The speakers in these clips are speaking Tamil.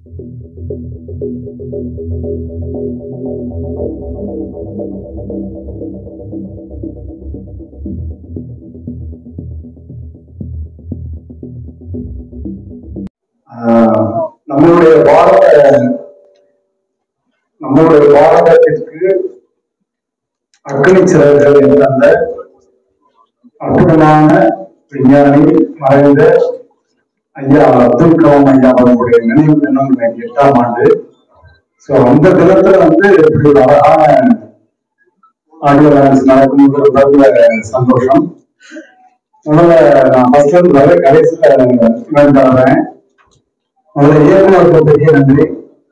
ஆஹ் நம்மளுடைய பாரத நம்மளுடைய பாரதத்திற்கு அக்னி சிறகுகள் என்ற அந்த அற்புதமான விஞ்ஞானி மறைந்த ஐயா அப்துல் கலாம் ஐயா அவர்களுடைய நினைவு தினம் இன்னைக்கு எட்டாம் ஆண்டு ஸோ அந்த தினத்துல வந்து இப்படி ஒரு அழகான ஆடியோ லான்ச் நடக்கும்போது ரொம்ப சந்தோஷம் முதல்ல நான் ஃபர்ஸ்ட் வந்து வர கடைசியில் இவன் வர்றேன் முதல்ல இயக்குனருக்கு பெரிய நன்றி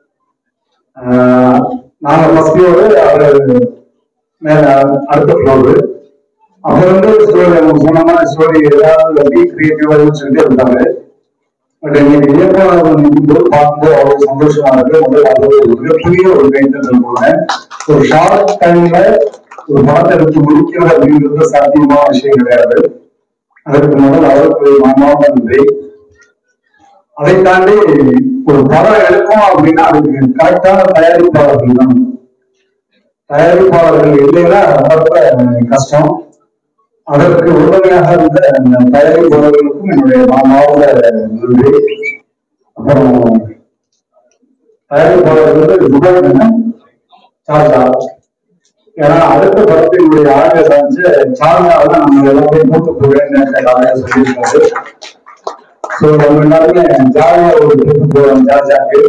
ஆஹ் நாங்க ஃபர்ஸ்ட் ஃப்ளோரு அவர் மேல அடுத்த ஃப்ளோரு அவர் வந்து ஸ்டோரி அவங்க சொன்ன மாதிரி ஸ்டோரி ஏதாவது பி கிரியேட்டிவா சொல்லிட்டு இருந்தாரு பட் இன்னைக்கு இயக்குனர் நிற்கும்போது பார்க்கும்போது அவ்வளவு சந்தோஷமா இருக்கு முதல்ல அது ஒரு மிகப்பெரிய ஒரு கைத்தல் போனேன் ஒரு ஷார்ட் டைம்ல ஒரு படத்தை எடுத்து முடிக்கிறது அப்படிங்கிறது சாத்தியமான விஷயம் கிடையாது அதற்கு முதல் அவருக்கு மனமார்ந்த நன்றி அதை தாண்டி ஒரு படம் எடுக்கணும் அப்படின்னா அதுக்கு கரெக்டான தயாரிப்பாளர்கள் தான் தயாரிப்பாளர்கள் இல்லைன்னா ரொம்ப கஷ்டம் அதற்கு உறுதுணையாக இருந்த அந்த தயாரிப்பாளர்களுக்கும் என்னுடைய மாமாவோட நன்றி அப்புறம் தயாரிப்பாளர் வந்து துபாய் சார்ஜா ஏன்னா அடுத்த படத்தினுடைய ஆடியோ சார்ஜ் சார்ஜாவை நம்ம எல்லாத்தையும் கூட்டு போகிறேன்னு காலையில சொல்லியிருக்காரு ஸோ நம்ம எல்லாருமே ஜாலியா ஒரு ட்ரிப் போறோம் ஜார்ஜாக்கு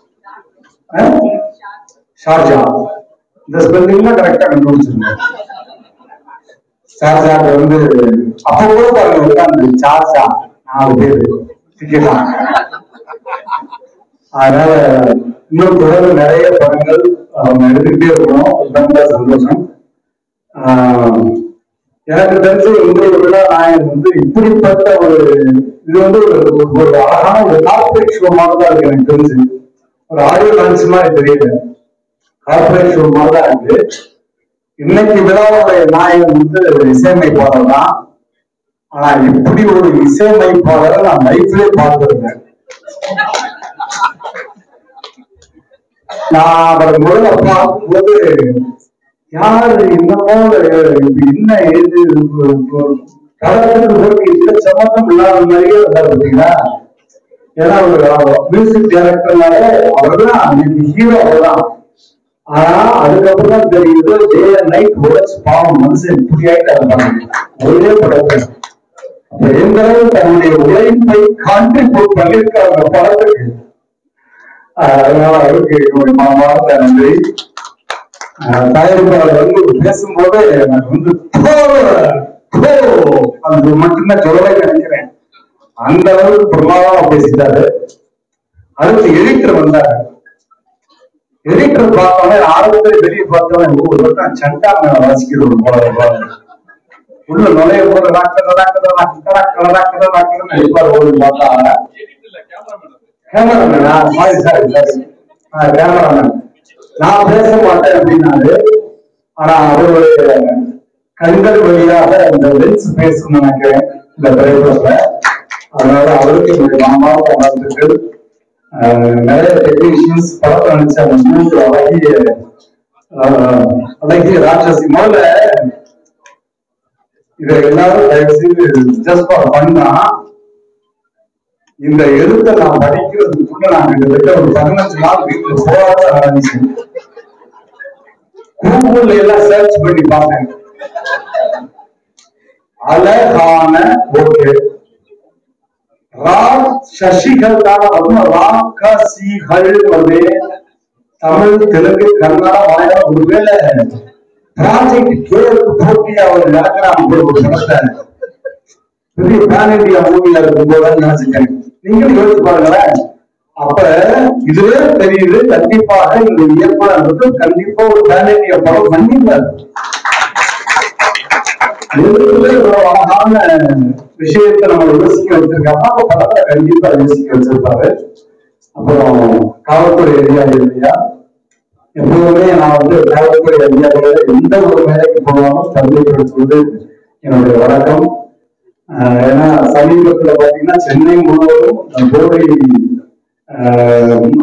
ஷார்ஜா இந்த ஸ்பெல்லிங்லாம் கரெக்டா கண்டுபிடிச்சிருங்க ஷார்ஜாக்கு வந்து அப்ப கூட பாருங்க உட்காந்து சார்ஜா நாலு பேர் டிக்கெட்டா அதனால இன்னும் தொடர்ந்து நிறைய படங்கள் அவங்க எடுத்துக்கிட்டே இருக்கணும் ரொம்ப சந்தோஷம் ஆஹ் எனக்கு தெரிஞ்சு உங்களோட விழா நாயகன் வந்து இப்படிப்பட்ட ஒரு இது வந்து ஒரு ஒரு- ஒரு அழகான ஒரு கார்பரேட் ஷோ மாதிரி தான் இருக்கு எனக்கு தெரிஞ்சு ஒரு ஆடியோ லான்ச் மாதிரி தெரியல கார்பரேட் ஷோ மாதிரி தான் இருக்கு இன்னைக்கு விழாவுடைய நாயகன் வந்து ஒரு இசையமைப்பாளர் தான் ஆனா இப்படி ஒரு இசையமைப்பாளரை நான் லைஃப்லயே பார்த்ததில்லை நான் அவரை முதல்ல பார்க்கும்போது யாரு என்னமோ இப்ப என்ன ஏது கடத்துக்கு போட்டு இந்த சம்மந்தம் இல்லாத மாதிரியே இருந்தார் பார்த்தீங்களா ஏன்னா ஒரு மியூசிக் டைரக்டர்னால அவர் தான் ஹீரோ அவர் தான் ஆனா அதுக்கப்புறம் தான் தெரியுது டே அண்ட் நைட் ஒர்க்ஸ் பாவம் மனுஷன் இப்படி ஆயிட்டாரு ஒரே படத்தை அப்ப எந்த அளவு தன்னுடைய உழைப்பை கான்ட்ரிபியூட் பண்ணியிருக்காங்க படத்துக்கு ஆஹ் அதனால அவருக்கு என்னுடைய மனமார்ந்த நன்றி ஆஹ் தயாரிப்பாளர் வந்து பேசும்போது எனக்கு வந்து "போ, போ" அது மட்டும்தான் சொல்லவே நினைக்கிறேன் அந்த அளவுக்கு பிரமாதமா பேசிட்டாரு அடுத்து எடிட்டர் வந்தாரு எடிட்டர் பார்த்தோன்னே ஆரம்பத்தில் வெளியே பார்த்தோன்னே ஒரு பக்கம் சண்டா மேல வாசிக்கிறது போல இருப்பாரு. உள்ள நுழைய போது ராக்கட ராக்கட ராக்கட ராக்கட ராக்கட ராக்கடன்னு அடிப்பார் ஓடி பார்த்தா கேமராமேனா சாரி சாரி சாரி கேமராமேன் நான் பேச மாட்டேன் அப்படின்னாரு ஆனா அவருடைய கண்கள் வழியாக அந்த லென்ஸ் பேசணும்னு நினைக்கிறேன் இந்த திரைப்படத்துல அதனால அவருக்கு என்னுடைய மாமாவோட வாழ்த்துக்கள் ஆஹ் நிறைய டெக்னீஷியன்ஸ் படத்தை நினைச்ச அந்த மூன்று அழகிய ஆஹ் அழகிய ராட்சசி முதல்ல இதை எல்லாரும் தயவு செய்து ஜஸ்ட் ஃபார் பண்ணா இந்த எழுத்தை நான் படிக்கிறதுக்குள்ள நான் கிட்டத்தட்ட ஒரு பதினஞ்சு நாள் வீட்டுல போராட்டம் நடந்துச்சு கூகுள்ல எல்லாம் சர்ச் பண்ணி பார்த்தேன் அழகான ஓகே ரா சசிகள் தான் வரும் ராக்கசிகள் வந்து தமிழ் தெலுங்கு கன்னடா மலையாளம் ஒருவேளை ப்ராஜெக்ட் கேருக்கு போட்டி அவர் நடக்கிறான் ஒரு படத்தை பெரிய பேன் இந்தியா மூவில இருக்கும்போது நினைச்சுட்டேன் நீங்களும் யோசிச்சு பாருங்களேன் அப்ப இதுவே தெரியுது கண்டிப்பாக இந்த இயக்குனர் வந்து கண்டிப்பா ஒரு பேன் இந்தியா படம் பண்ணிருந்தார் இதுக்குள்ளே ஒரு அழகான விஷயத்தை நம்ம யோசிக்க வச்சிருக்காங்க அப்ப படத்தை கண்டிப்பா யோசிக்க வச்சிருப்பாரு அப்புறம் காவல்துறை அதிகாரி இல்லையா எப்போதுமே நான் வந்து காவல்துறை அதிகாரிகள் எந்த ஒரு வேலைக்கு போனாலும் தகுதிப்படுத்துவது என்னுடைய வழக்கம் ஆஹ் ஏன்னா சமீபத்துல பாத்தீங்கன்னா சென்னை முழுவதும் போதை ஆஹ்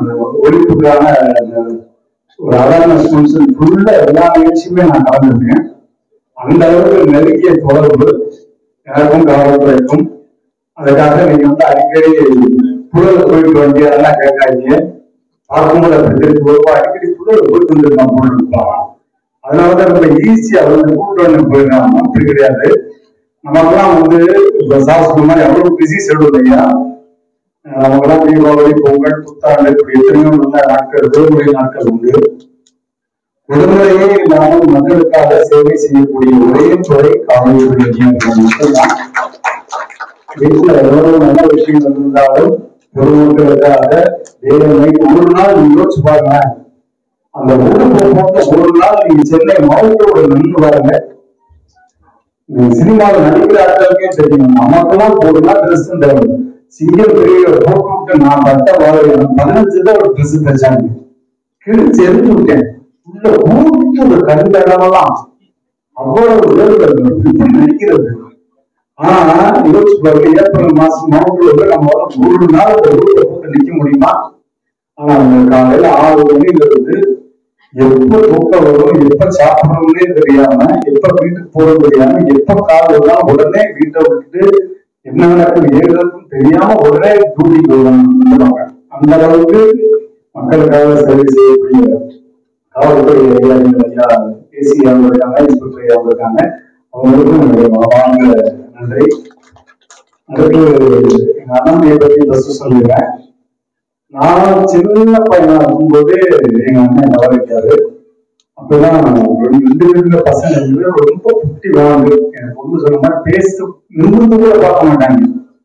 ஒழிப்புக்கான அந்த ஒரு அவேர்னஸ் ஃபங்க்ஷன் ஃபுல்லா எல்லா நிகழ்ச்சியுமே நான் கலந்துருக்கேன் அந்த அளவுக்கு நெருங்கிய தொடர்பு எனக்கும் காவல்துறைக்கும் அதுக்காக நீங்க வந்து அடிக்கடி புழல் போயிட்டு வண்டி அதெல்லாம் கேட்காதீங்க பார்க்கும்போது அப்படி தெரிஞ்சு வருவா அடிக்கடி புழல் போயிட்டு வந்துருக்கான் பொருள் இருப்பான் அதனாலதான் ரொம்ப ஈஸியா வந்து கூட்டு வந்து போயிடலாம் அப்படி கிடையாது நமக்கெல்லாம் வந்து இப்ப சார் சொன்ன மாதிரி அவ்வளவு பிஸி ஷெடியூல் ஐயா அஹ் நமக்கெல்லாம் தீபாவளி பொங்கல் புத்தாண்டு இப்படி எத்தனையோ நல்ல நாட்கள் விடுமுறை நாட்கள் உண்டு விடுமுறையே இல்லாமல் மக்களுக்காக சேவை செய்யக்கூடிய ஒரே துறை காவல்துறை அதிகாரிகள் மட்டும்தான் வீட்டுல எவ்வளவு நல்ல விஷயங்கள் இருந்தாலும் பொதுமக்களுக்காக வேலை ஒரு நாள் நீங்க யோசிச்சு பாருங்க அந்த ஊருக்கு போட்ட ஒரு நாள் நீங்க சென்னை மாவட்டத்தோட நின்று பாருங்க நீங்க சினிமாவில் நடிக்கிற ஆட்களுக்கே தெரியும் நமக்கெல்லாம் ஒரு நாள் ட்ரெஸ் இந்த சிங்கம் பெரிய போட்டு விட்டு நான் பட்ட வாழை பதினஞ்சு தான் ஒரு ட்ரெஸ் தைச்சாங்க கிழிச்சு எரிஞ்சு விட்டேன் உள்ள ஊட்டு ஒரு கண்டெல்லாம் அவ்வளவு வேர்வை இப்படி நடிக்கிறது ஆனா யோசிச்சு பாருங்க ஏப்ரல் மாசம் மாவட்டத்தில் நம்மளால ஒரு நாள் அந்த ஊர்ல போட்டு நிக்க முடியுமா ஆனா அந்த காலையில ஆறு மணிங்கிறது எப்ப தூக்கம் வரும் எப்ப சாப்பிடணும்னே தெரியாம எப்ப வீட்டுக்கு போறது தெரியாம எப்ப கால் வரலாம் உடனே வீட்டை விட்டுட்டு என்ன நடக்குது ஏதுன்னு தெரியாம உடனே டியூட்டிக்கு வந்துடுவாங்க அந்த அளவுக்கு மக்களுக்காக சேவை செய்யக்கூடிய காவல்துறை அதிகாரிகள் ஐயா ஏசி அவங்க இருக்காங்க இன்ஸ்பெக்டர் ஐயா அவங்க இருக்காங்க அவங்களுக்கும் என்னுடைய மனமார்ந்த நன்றி அடுத்து எங்க அண்ணாமையை பத்தி ஃபர்ஸ்ட் சொல்லிடுறேன் நான் சின்ன பையனா இருக்கும்போது எங்க அண்ணன் தவறிட்டாரு அப்பதான் ரெண்டு ரெண்டு ரெண்டு பசங்க வந்து ரொம்ப குட்டி வாழ்ந்து எனக்கு ஒண்ணு சொல்ல மாதிரி பேச நிமிர்ந்து கூட பார்க்க மாட்டாங்க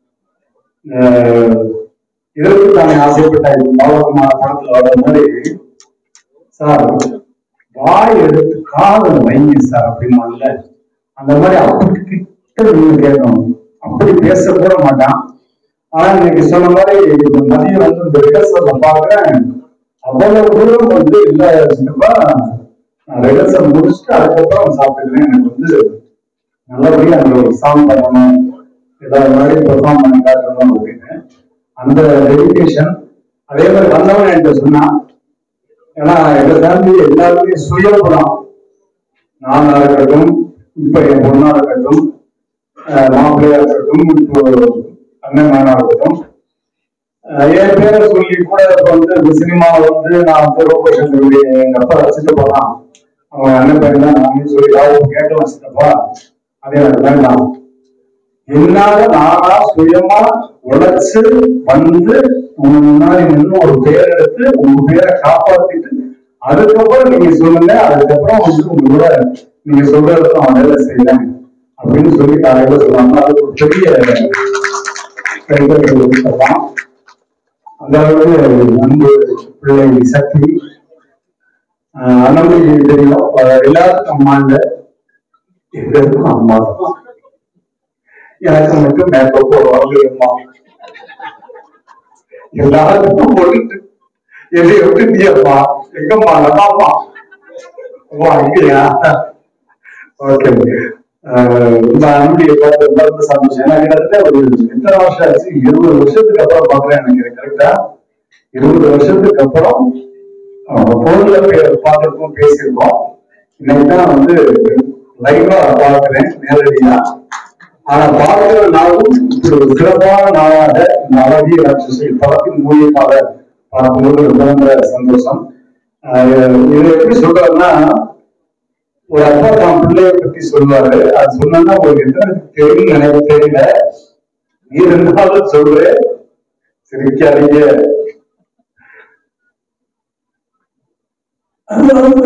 அஹ் இதற்கு தானே ஆசைப்பட்ட பாலகுமார படத்துல வர மாதிரி சார் வாய் எடுத்து காதல் வைங்க சார் அப்படின்னால அந்த மாதிரி அப்படி கிட்ட நீங்க கேட்கணும் அப்படி பேச கூட மாட்டான் ஆனா இன்னைக்கு சொன்ன மாதிரி இந்த மதியம் வந்து இந்த ரிஹர்சல்ல பாக்குறேன் அவ்வளவு தூரம் வந்து இல்ல சின்னப்பா நான் ரிஹர்சல் முடிச்சுட்டு அதுக்கப்புறம் சாப்பிட்டுக்கிறேன் எனக்கு வந்து நல்லபடியா அந்த ஒரு சாங் பண்ணணும் ஏதாவது மாதிரி பெர்ஃபார்ம் பண்ணி காட்டணும் அப்படின்னு அந்த டெடிகேஷன் அதே மாதிரி வந்தவன் என்கிட்ட சொன்னான் ஏன்னா எங்க ஃபேமிலி எல்லாருமே சுயபுரம் நானா இருக்கட்டும் இப்ப என் பொண்ணா இருக்கட்டும் அஹ் மாப்பிள்ளையா இருக்கட்டும் இப்போ அண்ணன் மகனா இருக்கட்டும் அஹ் என் பேரை சொல்லி கூட இப்ப வந்து இந்த சினிமாவை வந்து நான் வந்து ரோபோ சங்கருடைய எங்க அப்பா வச்சுட்டு போனான் அவன் அண்ணன் பையன் தான் நான் சொல்லி யாரும் கேட்கலாம் சித்தப்பா அதே எனக்கு வேண்டாம் என்னால நானா சுயமா உழைச்சு வந்து உங்க முன்னாடி நின்று ஒரு பேர் எடுத்து உங்க பேரை காப்பாத்திட்டு அதுக்கப்புறம் நீங்க சொல்லுங்க அதுக்கப்புறம் வந்து உங்களோட நீங்க சொல்றது நான் வேலை செய்யறேன் அப்படின்னு சொல்லி காலையில சொல்லுவாங்க அது ஒரு பெரிய கைகள் சொல்லலாம் அந்த அளவுக்கு அன்பு பிள்ளை சக்தி ஆஹ் அண்ணாமலை தெரியும் அஹ் எல்லாருக்கும் அம்மா இல்ல எங்களுக்கும் அம்மா தான் எனக்கு மட்டும் மேக்கப் போடுவாங்க அம்மா எல்லாருக்கும் போட்டுட்டு என்னை விட்டு நீ அம்மா எங்கம்மா நல்லாம்மா ஓ அங்கேயா ஓகே இந்த அன்புடைய பார்த்து ரொம்ப ரொம்ப சந்தோஷம் ஏன்னா கிட்டத்தட்ட ஒரு எத்தனை வருஷம் ஆச்சு இருபது வருஷத்துக்கு அப்புறம் பாக்குறேன் எனக்கு கரெக்டா இருபது வருஷத்துக்கு அப்புறம் போன்ல பார்த்துருக்கோம் பேசியிருக்கோம் இன்னைக்கு தான் வந்து லைவா பார்க்கிறேன் நேரடியா ஆனா பார்க்கிற நாளும் இப்படி ஒரு சிறப்பான நாளாக இந்த அழகிய ராட்சசி படத்தின் மூலியமாக பார்க்கும்போது ரொம்ப ரொம்ப சந்தோஷம் ஆஹ் இது எப்படி சொல்றதுன்னா ஒரு அப்பா தான் பிள்ளைய பத்தி சொல்லுவாரு அது சொன்னா உங்களுக்கு என்ன தெரியும் எனக்கு தெரியல நீ இருந்தாலும் சொல்லு சிரிக்காதீங்க அதாவது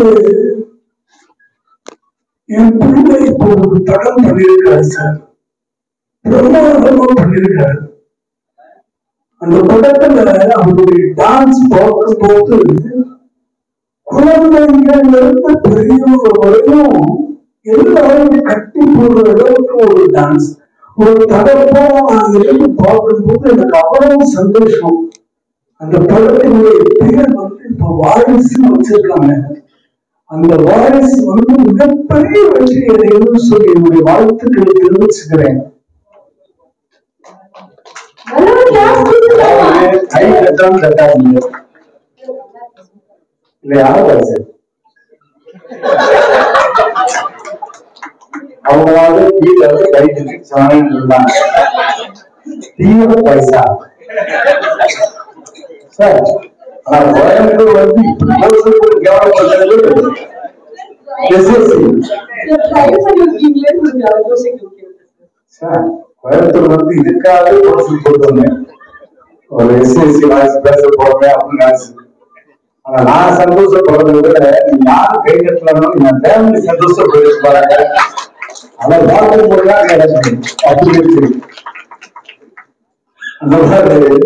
என் பிள்ளை இப்போ ஒரு படம் பண்ணியிருக்காரு சார் பிரமாதமா பண்ணியிருக்காரு அந்த படத்துல அவருடைய டான்ஸ் பார்க்கும்போது குழந்தைங்கள்ல இருந்து பெரியவங்க வரையும் எல்லாரும் கட்டி போடுற அளவுக்கு ஒரு டான்ஸ் ஒரு தடப்போ நான் இருந்து பார்க்கும்போது எனக்கு அவ்வளவு சந்தோஷம் அந்த படத்தினுடைய பெயர் வந்து இப்ப வாரிசு வச்சிருக்காங்க அந்த வாரிசு வந்து மிகப்பெரிய வெற்றி அடையணும்னு சொல்லி என்னுடைய வாழ்த்துக்களை தெரிவிச்சுக்கிறேன் நல்லா கிளாஸ் கொடுத்துருக்காங்க அதாவது கை தட்டாம தட்டாதீங்க இல்ல யார் வயசு அவங்களால கீழே வந்து கை தட்டி சாணம் இருந்தாங்க தீவிர பைசா சார் ஆனா கோயம்புத்தூர் வந்து இப்படி யோசிச்சு கவலைப்படுறது எஸ்எஸ்சி சார் கோயம்புத்தூர் வந்து இதுக்காக கோர்ஸ் கொடுத்தோங்க ஒரு எஸ்எஸ்சி வாய்ஸ் பேச போறேன் அப்படின்னு நினைச்சு ஆனா நான் சந்தோஷப்படுறதை விட நீ யாரும் கை கட்டலாம் என் ஃபேமிலி சந்தோஷப்பட்டு பாருங்க அதை பார்க்கும் போதுதான் எனக்கு அப்படி இருக்கு அந்த மாதிரி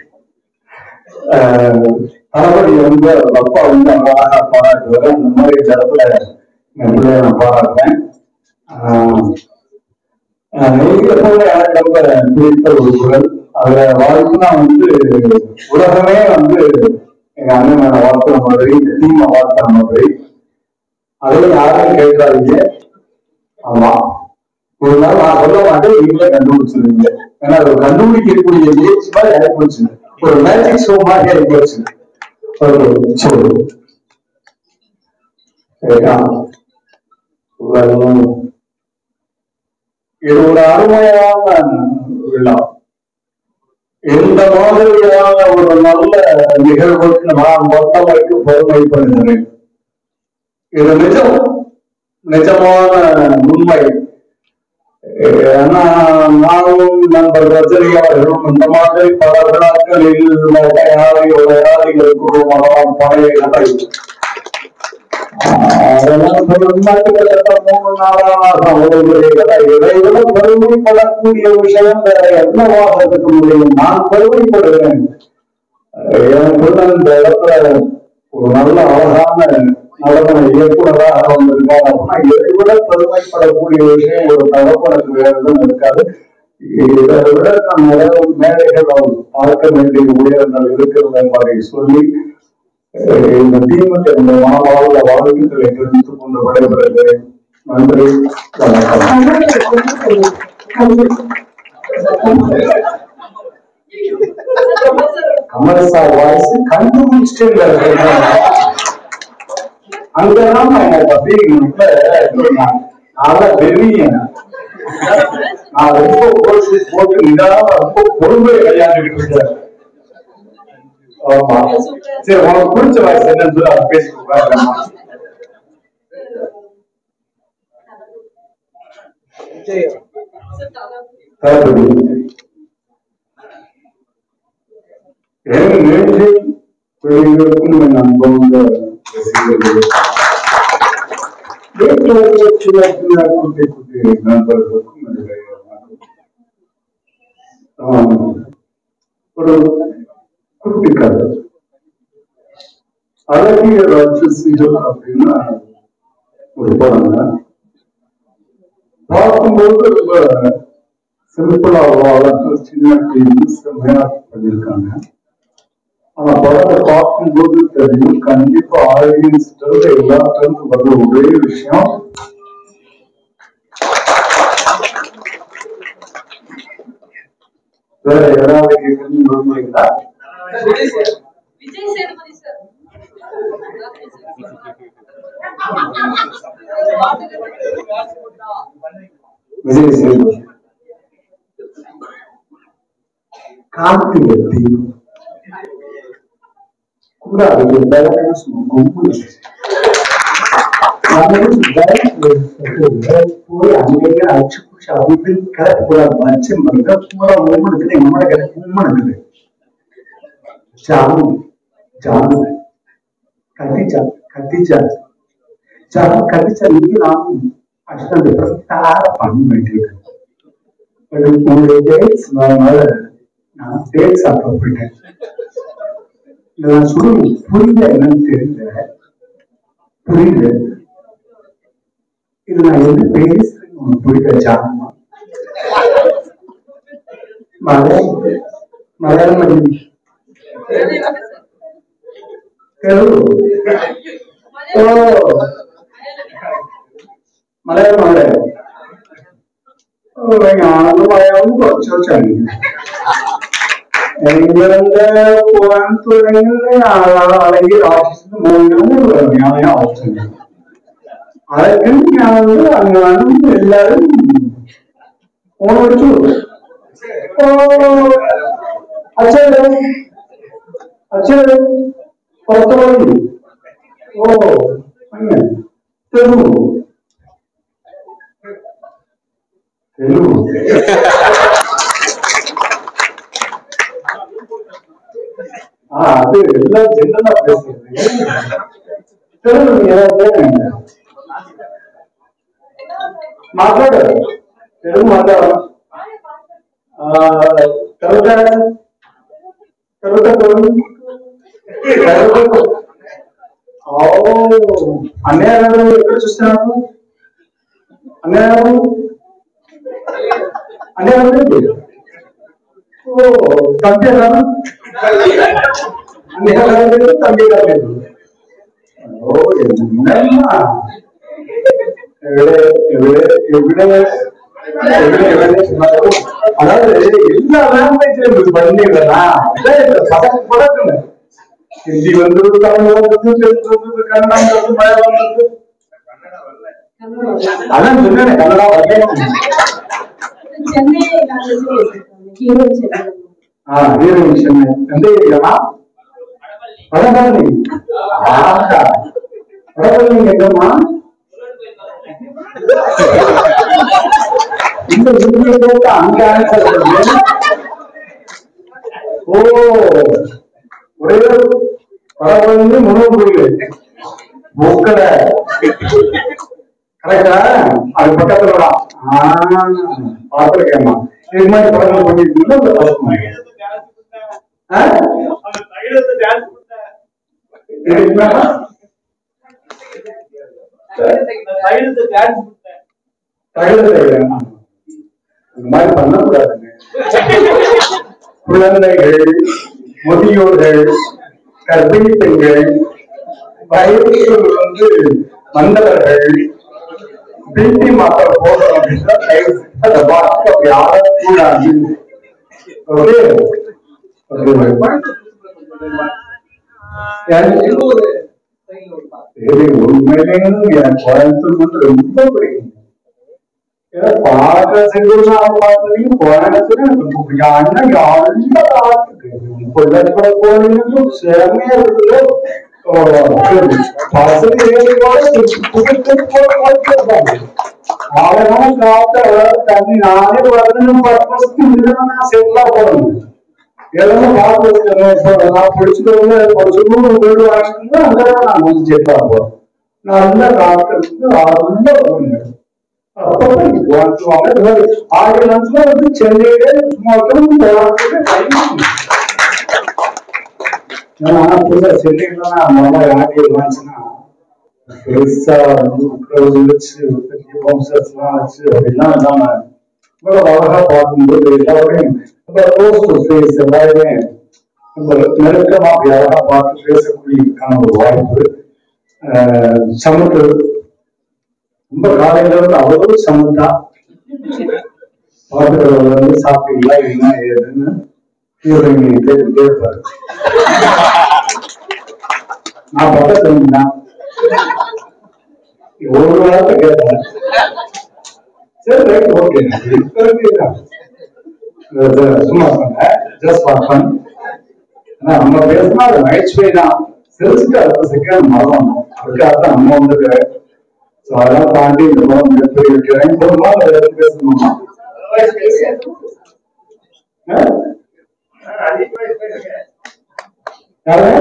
ஆஹ், தளபதி வந்து அவங்க அப்பா வந்து அழகாக பாராட்டுவாரு அந்த மாதிரி இடத்துல என் பிள்ளைய நான் பாராட்டுறேன் ஆஹ், ஆஹ், நீங்க எப்பவுமே எனக்கு ரொம்ப பிடித்த ஒரு குரல் அதுல வாழ்த்துனா வந்து உலகமே வந்து எங்க அண்ணன் மேல வாழ்த்துற மாதிரி இந்த டீமை வாழ்த்துற மாதிரி அதுல யாரும் கேட்காதீங்க ஆமா ஒரு நாள் நான் சொல்ல மாட்டேன் நீங்களே கண்டுபிடிச்சிருவீங்க ஏன்னா அது கண்டுபிடிக்கக்கூடிய முயற்சி மாதிரி ஆகி போச்சு ஒரு மேஜிக் ஷோ மாதிரி ஆகி போச்சு ஒரு ஷோ சரியா உலகம். இது ஒரு அருமையான விழா இந்த மாதிரியான ஒரு நல்ல நிகழ்வுக்கு நான் மொத்தமைக்கு பெருமைப்படுகிறேன் இது நிஜம் நிஜமான உண்மை ஏன்னா நானும் நண்பர் ரஜினி அவர்களும் இந்த மாதிரி பல விழாக்களில் யாரை யாரை இருக்கிறோம் அதெல்லாம் பழைய கதை அதெல்லாம் கிட்டத்தட்ட மூணு நாளாக ஒரு கதை இதை விட பெருமைப்படக்கூடிய விஷயம் வேற என்னவாக இருக்க முடியும் நான் பெருமைப்படுகிறேன் எனக்கு இந்த இடத்துல ஒரு நல்ல அழகான நடன இயக்குனராக வந்திருக்கார் அப்படின்னா இதை விட பெருமைப்படக்கூடிய விஷயம் ஒரு தகப்பனுக்கு வேற எதுவும் இருக்காது இதை விட நான் நிறைய மேடைகள் அவர் பார்க்க வேண்டிய உயரங்கள் இருக்கிறது என்பதை சொல்லி அஹ் இந்த தீமுக்கு இந்த மாணவர்கள வாழ்த்துக்களை தெரிவித்துக் கொண்டு விடைபெறுகிறேன் நன்றி வணக்கம் கமலசா வாய்ஸ் கண்டுபிடிச்சிட்டு அங்கதான் எனக்கு அப்படியே நல்ல பெரிய நான் ரொம்ப கோர்ஸ் போட்டு நிதான ரொம்ப பொறுமை கையாண்டுகிட்டு இருக்கேன் ஆமா சரி உனக்கு பிடிச்ச வாய்ஸ் என்னன்னு சொல்லி அதை பேசிக்கோங்க தளபதி என் நெஞ்சில் வெளியிருக்கும் என் அன்புள்ள ரசிகர்களே. வீட்டில் இருக்க சின்ன சின்ன குட்டி குட்டி நண்பர்களுக்கும் என்னுடைய வணக்கம். ஆம், ஒரு குட்டி கதை அழகிய ராட்சசிகள் அப்படின்னா ஒரு படம் பார்க்கும்போது ரொம்ப சிம்பிளா அழகா சின்ன டீம் செம்மையா பண்ணியிருக்காங்க ஆனா படத்தை பார்க்கும்போது தெரியும் கண்டிப்பா ஆடியன்ஸ் எல்லாத்திலிருந்து வர்ற ஒரே விஷயம் வேற யாராவது கேட்கணும்னு விரும்புறீங்களா விஜய் சேதுபதி சார் விஜய் சேதுபதி கார்த்திகை தீபம் கூட அது எல்லாரும் சும்மா கும்பல் போய் அங்கேயே அடிச்சு பிடிச்சி அப்படி கிடக்கு கூடாது வச்சு மிக பூரா உண்மை இருக்குது எம்மோட கிடக்கு உண்மை இருக்குது ஜாமு ஜாமு கத்திச்சா கத்திச்சா ஜாமு கத்திச்சா நீங்க நானும் அஷ்டம் தார பண்ண வேண்டியது பட் உங்களுடைய டேட்ஸ் அதனால நான் டேட் சாப்பிட போயிட்டேன் இல்ல நான் சொல்லுங்க புரியல என்னன்னு தெரியல புரியல இது நான் என்ன பேசுறேன்னு உனக்கு புரியல ஜாமா மலையாளம் மலையாளம் மொழி. தெலுங்கு ஓ മലയാളം മലയാളം ഓ ഞാൻ മലയാളം കുറച്ച് വെച്ചാണ് இங்கிருந்து கோயம்புத்தூரில் அழகி ராட்சசன் மூணு நியாயம் ஆச்சு அதற்கு நான் வந்து அங்க வந்து எல்லாரும் போன வச்சு அச்சரு அச்சரு பத்தொன்பது ஓ తెలుగు తెలుగు ஆ, அது எல்லாம் ஜென்ரலா பேசுறது తెలుగు ఏదైతే మాట్లాడు తెలుగు మాట్లాడు తర్వాత తర్వాత తర్వాత ఓ అన్నయ్య గారు ఎక్కడ చూస్తున్నారు అన్నయ్య గారు అన్నయ్య గారు ఓ తమ్మి గారు అన్నయ్య గారు లేదు తమ్మి గారు లేదు ఓ என்னம்மா எവിടെ எവിടെ எവിടെ எവിടെ எവിടെ சொன்னாலும் அதாவது எல்லா லாங்குவேஜ்லயும் இது பண்ணிடலாம் அதான் இந்த பதம் பழக்கங்க ஹிந்தி வந்தது தமிழ் வந்தது தெலுங்கு வந்தது கன்னடம் வந்தது மலையாளம் வந்தது அதான் சொன்னேன் கன்னடா வரல சென்னை ஹீரோ சென்னை ஆ வீர விஷயம் எந்த ஏரியாமா வடபழனி ஆஹா வடபழனி எங்கம்மா இந்த ஊர்ல போட்டு அங்க ஆன்சர் பண்ணுங்க ஓ ஒரே ஒரு வடபழனி முருகன் கோயில் பூக்கடை கரெக்டா அது பக்கத்துல தான் பார்த்துருக்கேம்மா இது மாதிரி படங்கள் பண்ணிருக்கீங்களா அந்த பழக்கம் ஆ? இதுக்கு மேல? தகவல் தேவையா? இந்த மாதிரி பண்ணக்கூடாதுங்க குழந்தைகள் முதியோர்கள் கர்ப்பிணி பெண்கள் வயதுக்கு வந்து வந்தவர்கள் பிபி மாத்திரை போடுறோம் அப்படின்னா தயவு செஞ்சு அதை பார்த்து அப்படி ஆடக்கூடாது ஓகே சரி உண்மையிலேயும் என் கோயம்புத்தூர் வந்து ரொம்ப பிடிக்கும் ஏன்னா பார்க்க செஞ்சோம்னா பார்த்தீங்க கோயம்புத்தூர் எனக்கு ரொம்ப பிடிக்கும் அண்ணன் நல்ல ஆட்டுக்கு பிள்ளைப்பட கோயிலும் செமையா இருக்குல்ல பசங்க ஏழு அவன் காத்த தண்ணி நானே வரணும் பர்பஸ் நான் செட்டிலா போடணும் எல்லாம் பார்த்து வச்சுக்கோங்க இப்போ நான் படிச்சுக்கோங்க படிச்சுக்கணும் வீடு வாங்கிக்கணும் அங்கே நான் வந்து செட்டிலா போறேன் நல்ல காட்டுறதுக்கு நல்ல வருங்க அப்பப்போ இங்க வாங்குவாங்க இந்த மாதிரி ஆறு லட்சம் வந்து சென்னையிலே சும்மா இருக்கணும் போராட்டத்துக்கு டைம் ஏன்னா புதுசா சென்னையில அந்த மாதிரி ஆட்டி இருந்துச்சுன்னா பெருசா வந்து உட்கார்ந்து வச்சு பெரிய பம்சர்ஸ் எல்லாம் வச்சு அப்படிலாம் இல்லாம இவ்வளவு அழகா பார்க்கும்போது எல்லாரையும் க்ளோஸ் டு ஃபேஸ் எல்லாருமே ரொம்ப நெருக்கமா அப்படி அழகா பார்த்து பேசக்கூடியதுக்கான ஒரு வாய்ப்பு ஆஹ் சமத்து ரொம்ப காலையில இருந்து அவ்வளவு சமத்தா பார்க்கிறவங்க வந்து சாப்பிட்டீங்களா என்ன ஏதுன்னு இவருங்க கேட்டுட்டே இருப்பாரு நான் பக்கத்துல இருந்தேன் ஒரு வாரத்தை கேட்டேன் சரி ரைட் ஓகே சும்மா சொன்னேன் ஜஸ்ட் ஃபார் ஃபன் ஆனா நம்ம பேசினா அது நகைச்சுவை தான் சிரிச்சுட்டு அடுத்த செகண்ட் மறந்தோம் அதுக்காக தான் நம்ம வந்துட்டு ஸோ அதெல்லாம் தாண்டி இந்த படம் மிகப்பெரிய வைக்கிறேன் போதுமா வேற எதுவும் பேசணுமா ஆ? யாரு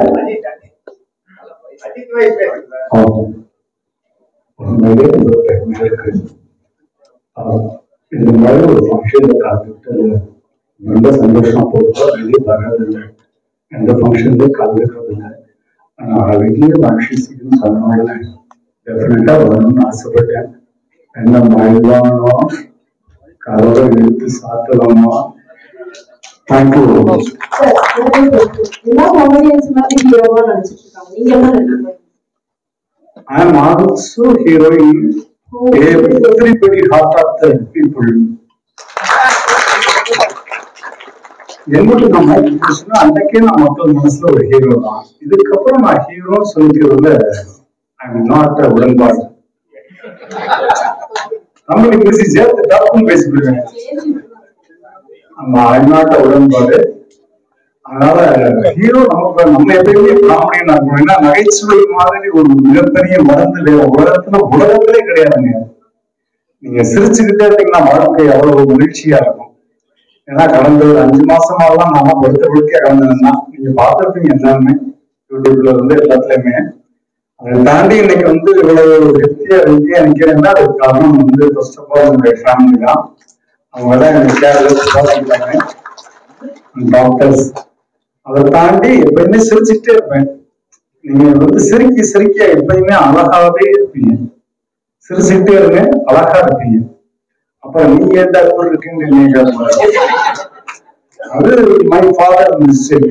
ஆமாம். உண்மையிலே இந்த ஒரு பெருமை இருக்கு ஆஹ் இந்த மாதிரி ஒரு ஃபங்க்ஷன்ல கலந்துக்கிட்டு ரொம்ப சந்தோஷமா போட்டா வெளியே வர்றதில்லை எந்த ஃபங்க்ஷன்லயும் கலந்துக்கிறது இல்லை ஆனா வெளியே ராட்சசின்னு சொன்னோம்ல டெஃபினட்டா வரணும்னு ஆசைப்பட்டேன் என்ன மயிலானோ கதவை இழுத்து சாத்தலாமா தேங்க்யூ எல்லா காமெடியன்ஸ் மாதிரி ஹீரோவா நடிச்சிட்டு இருக்காங்க நீங்க என்ன நினைக்கிறீங்க I am also heroine. Everybody heart of the people. என்னைக்கு நான் மோட்டிவ் சொன்னா அன்னைக்கே நான் மக்கள் மனசுல ஒரு ஹீரோ தான் இதுக்கப்புறம் நான் ஹீரோன்னு சொல்லிக்கிறதுல ஐ எம் நாட் உடன்பாடு நம்மளுக்கு பேசி சேர்த்து டப்புன்னு பேசிவிடுவேன் ஆமா ஐம் நாட் உடன்பாடு அதனால ஹீரோ நமக்கு நம்ம எப்பயுமே காமெடியா இருக்கணும் ஏன்னா நகைச்சுவை மாதிரி ஒரு மிகப்பெரிய மருந்து இல்லையா உலகத்துல உலகத்திலே கிடையாதுங்க நீங்க சிரிச்சுக்கிட்டே இருந்தீங்கன்னா வாழ்க்கை அவ்வளவு மகிழ்ச்சியா இருக்கும் ஏன்னா கடந்த ஒரு அஞ்சு மாசமாலாம் நாம படுத்த படுக்கையா கடந்ததுன்னா நீங்க பார்த்திருப்பீங்க எல்லாமே யூடியூப்ல இருந்து எல்லாத்துலயுமே அதை தாண்டி இன்னைக்கு வந்து இவ்வளவு ஹெல்த்தியா ஹெல்த்தியா நிக்கிறேன்னா அதுக்கு காரணம் வந்து ஃபர்ஸ்ட் ஆஃப் ஆல் என்னுடைய ஃபேமிலி தான் அவங்க தான் எனக்கு கேர் டாக்டர்ஸ் அதை தாண்டி எப்பயுமே சிரிச்சுட்டே இருப்பேன் நீங்க வந்து சிரிக்க சிரிக்க எப்பயுமே அழகாவே இருப்பீங்க சிரிச்சுட்டே இருங்க அழகா இருப்பீங்க அப்புறம் நீ ஏன்டா இப்படி இருக்குன்னு நீங்க அது மை ஃபாதர் மிஸ்டேக்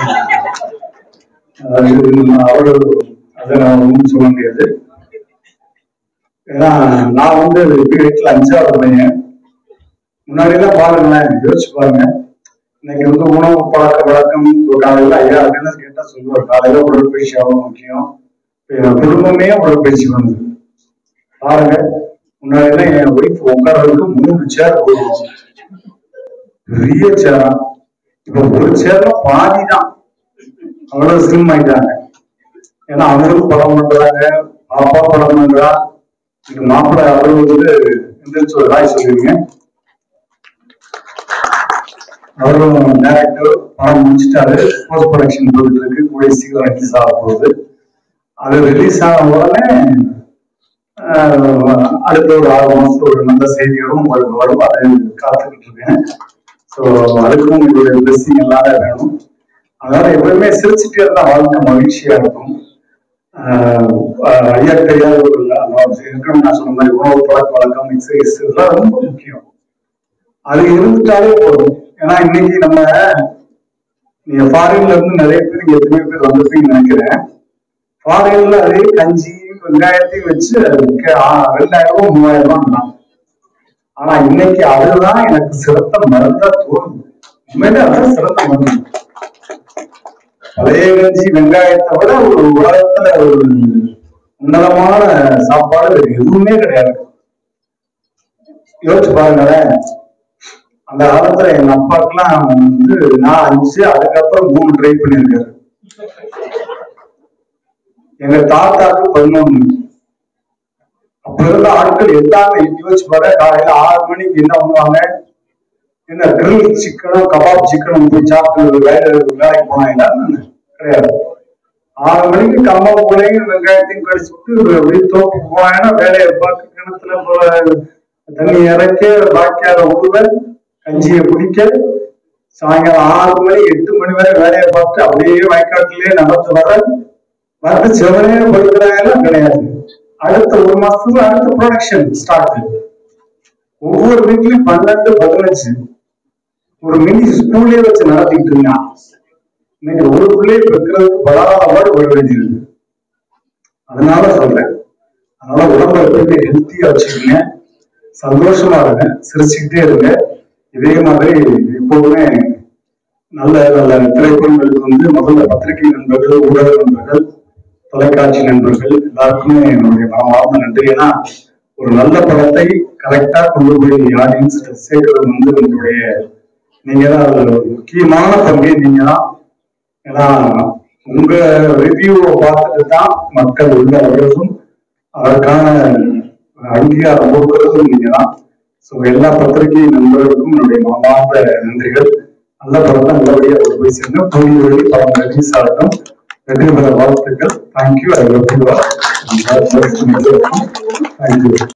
அவரு அதை நான் ஒன்றும் சொல்ல முடியாது ஏன்னா நான் வந்து வீட்டுல அஞ்சாவது பையன் முன்னாடி எல்லாம் பாருங்களேன் யோசிச்சு பாருங்க இன்னைக்கு வந்து உணவு பழக்க வழக்கம் இப்போ காலையில ஐயா அப்படின்னு கேட்டா சொல்லுவார் காலையில உடற்பயிற்சி அவ்வளவு முக்கியம் இப்ப என் குடும்பமே உடற்பயிற்சி பண்ணுது பாருங்க முன்னாடி எல்லாம் என் ஒய்ஃப் உட்கார்றதுக்கு மூணு சேர் போடுவோம் பெரிய சேரா இப்ப ஒரு சேர்ல பாதி தான் அவ்வளவு ஸ்லிம் ஆயிட்டாங்க ஏன்னா அவங்களும் படம் பண்றாங்க பாப்பா படம் பண்றா இது மாப்பிள்ளை அவரு வந்து எந்திரிச்சு ஒரு ராய் சொல்லுவீங்க அவரும் டேரக்டர் படம் முடிச்சிட்டாரு போஸ்ட் ப்ரொடக்ஷன் போயிட்டு இருக்கு கூடிய சீக்கிரம் ரிலீஸ் ஆக போகுது அது ரிலீஸ் ஆன உடனே ஆஹ், அடுத்த ஒரு ஆறு மாசம் ஒரு நல்ல செய்தியோடும் உங்களுக்கு வரும் அதை காத்துக்கிட்டு இருக்கேன் ஸோ அதுக்கும் உங்களுடைய பிளஸிங் எல்லாரும் வேணும் அதனால எப்பவுமே சிரிச்சுட்டே இருந்தா வாழ்க்கை மகிழ்ச்சியா இருக்கும் ஆஹ், ஆஹ், ஐயா தெரியாத ஒரு இருக்கணும் நான் சொன்ன மாதிரி உணவு பழக்க வழக்கம் எக்ஸசைஸ் இதெல்லாம் ரொம்ப முக்கியம் அது இருந்துட்டாலே போதும் ஏன்னா இன்னைக்கு நம்ம நீங்க ஃபாரின்ல இருந்து நிறைய பேர் இங்க எத்தனை பேர் வந்திருப்பீங்கன்னு நினைக்கிறேன் ஃபாரின்ல அதே கஞ்சி வெங்காயத்தையும் வச்சு அதுக்கு ஆ- ரெண்டாயிரம் ரூபாய் மூவாயிரம் ரூபாய் தான் ஆனா இன்னைக்கு அதுதான் எனக்கு சிறந்த மருந்தா தோணுது உண்மையிலே அதான் சிறந்த மருந்து பழைய கஞ்சி வெங்காயத்தை விட ஒரு உலகத்துல ஒரு உன்னதமான சாப்பாடு வேற எதுவுமே கிடையாது யோசிச்சு பாருங்களேன் அந்த காலத்துல எங்க அப்பாக்கெல்லாம் வந்து நான் அஞ்சு அதுக்கப்புறம் மூணு ட்ரை பண்ணியிருக்காரு எங்க தாத்தாக்கு பதினொன்னு அப்ப இருந்த ஆட்கள் எல்லாமே யோசிச்சு பாரு காலையில ஆறு மணிக்கு என்ன பண்ணுவாங்க என்ன கிரில் சிக்கனும் கபாப் சிக்கனும் போய் சாப்பிட்டு வேலை வேலைக்கு போனாங்களா கிடையாது ஆறு மணிக்கு கம்பம் போலையும் வெங்காயத்தையும் கடிச்சுட்டு அப்படியே தோப்பு போனாங்கன்னா வேலையை பார்த்து கிணத்துல போ- தண்ணி இறக்க பாக்கியாத உழுவ கஞ்சியை குடிக்க சாயங்காலம் ஆறு மணி எட்டு மணி வரை வேலையை பார்த்து அப்படியே வயக்காட்டிலேயே நடந்து வர வந்து சிவனே படுக்கிறாங்கன்னா கிடையாது அடுத்த ஒரு மாசத்துக்கு அடுத்த ப்ரொடக்ஷன் ஸ்டார்ட் ஒவ்வொரு வீட்லயும் பன்னெண்டு பதினஞ்சு ஒரு மினி ஸ்கூல்லே வச்சு நடத்திட்டு இருந்தான் இன்னைக்கு ஒரு பிள்ளையை பெற்கிறதுக்கு படாத பாடு பட வேண்டியிருக்கு அதனால சொல்றேன் அதனால உடம்ப எப்பயுமே ஹெல்த்தியா வச்சுக்கோங்க சந்தோஷமா இருங்க சிரிச்சுக்கிட்டே இருங்க இதே மாதிரி எப்போதுமே நல்ல நல்ல திரைப்படங்களுக்கு வந்து முதல்ல பத்திரிகை நண்பர்கள் ஊடக நண்பர்கள் தொலைக்காட்சி நண்பர்கள் எல்லாருக்குமே என்னுடைய மனமார்ந்த நன்றி ஏன்னா ஒரு நல்ல படத்தை கரெக்டா கொண்டு போய் ஆடியன்ஸ் சேர்க்கிறது வந்து உங்களுடைய நீங்க தான் அதுல ஒரு முக்கியமான பங்கே நீங்க தான் ஏன்னா உங்க ரிவ்யூவை பார்த்துட்டு தான் மக்கள் உள்ள வருவதும் அதற்கான அங்கீகாரம் கொடுக்கறதும் நீங்க தான் ஸோ எல்லா பத்திரிகை நண்பர்களுக்கும் என்னுடைய மனமார்ந்த நன்றிகள் நல்ல படத்தை நல்லபடியா கொண்டு போய் சேர்ந்து கூடிய வழி படம் ரிலீஸ் ஆகட்டும் வெற்றி பெற வாழ்த்துக்கள் thank you I love you thank you